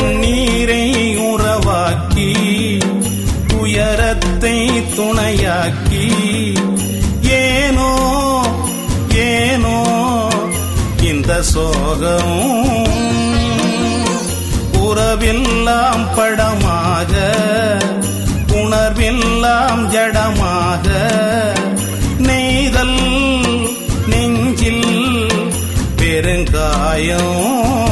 கண்ணீரை உறவாக்கி துயரத்தை துணையாக்கி ஏனோ ஏனோ இந்த சோகம் உறவெல்லாம் படமாக உணர்வெல்லாம் ஜடமாக நெய்தல் நெஞ்சில் பெருங்காயம்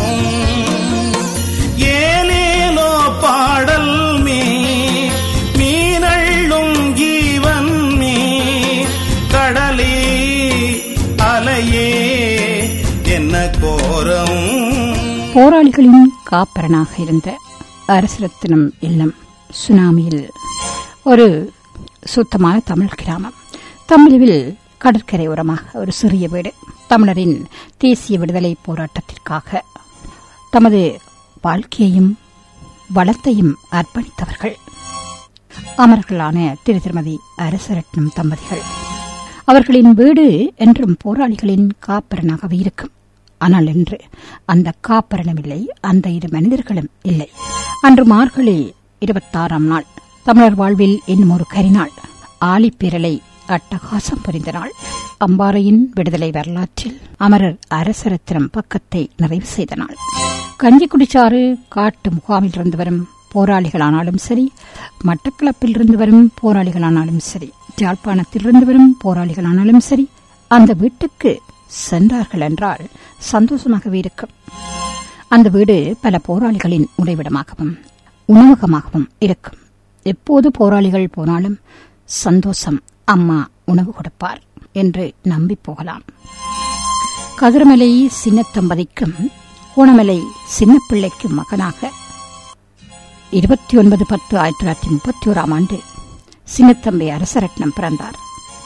ஏலேலோ பாடல் மீ மீனள்ளும் ஜீவன் மீ கடலே அலையே என்ன கோரம் போராளிகளின் காப்பரனாக இருந்த அரசரத்தினம் இல்லம் சுனாமியில் ஒரு சுத்தமான தமிழ் கிராமம் தமிழில் கடற்கரை ஓரமாக ஒரு சிறிய வீடு தமிழரின் தேசிய விடுதலை போராட்டத்திற்காக தமது வாழ்க்கையையும் வளத்தையும் அர்ப்பணித்தவர்கள் அமர்களான திரு திருமதி அரசரட்னம் தம்பதிகள் அவர்களின் வீடு என்றும் போராளிகளின் காப்பரனாகவே இருக்கும் ஆனால் இன்று அந்த காப்பரணம் இல்லை அந்த இரு மனிதர்களும் இல்லை அன்று மார்கழி இருபத்தாறாம் நாள் தமிழர் வாழ்வில் இன்னும் ஒரு கரிநாள் ஆலிப்பேரலை அட்டகாசம் புரிந்த நாள் அம்பாறையின் விடுதலை வரலாற்றில் அமரர் அரசரத்தினம் பக்கத்தை நிறைவு செய்த நாள் கஞ்சிக்குடிச்சாறு காட்டு முகாமில் இருந்து வரும் போராளிகளானாலும் சரி மட்டக்களப்பில் இருந்து வரும் போராளிகளானாலும் சரி யாழ்ப்பாணத்திலிருந்து வரும் போராளிகளானாலும் சரி அந்த வீட்டுக்கு சென்றார்கள் என்றால் சந்தோஷமாகவே இருக்கும் அந்த வீடு பல போராளிகளின் உறைவிடமாகவும் உணவகமாகவும் இருக்கும் எப்போது போராளிகள் போனாலும் சந்தோஷம் அம்மா உணவு கொடுப்பார் என்று நம்பி போகலாம் கதிரமலை சின்னத்தம்பதிக்கும் ஓணமலை சின்னப்பிள்ளைக்கும் மகனாக இருபத்தி ஒன்பது பத்து ஆயிரத்தி தொள்ளாயிரத்தி முப்பத்தி ஓராம் ஆண்டு சின்னத்தம்பி அரசரட்னம் பிறந்தார்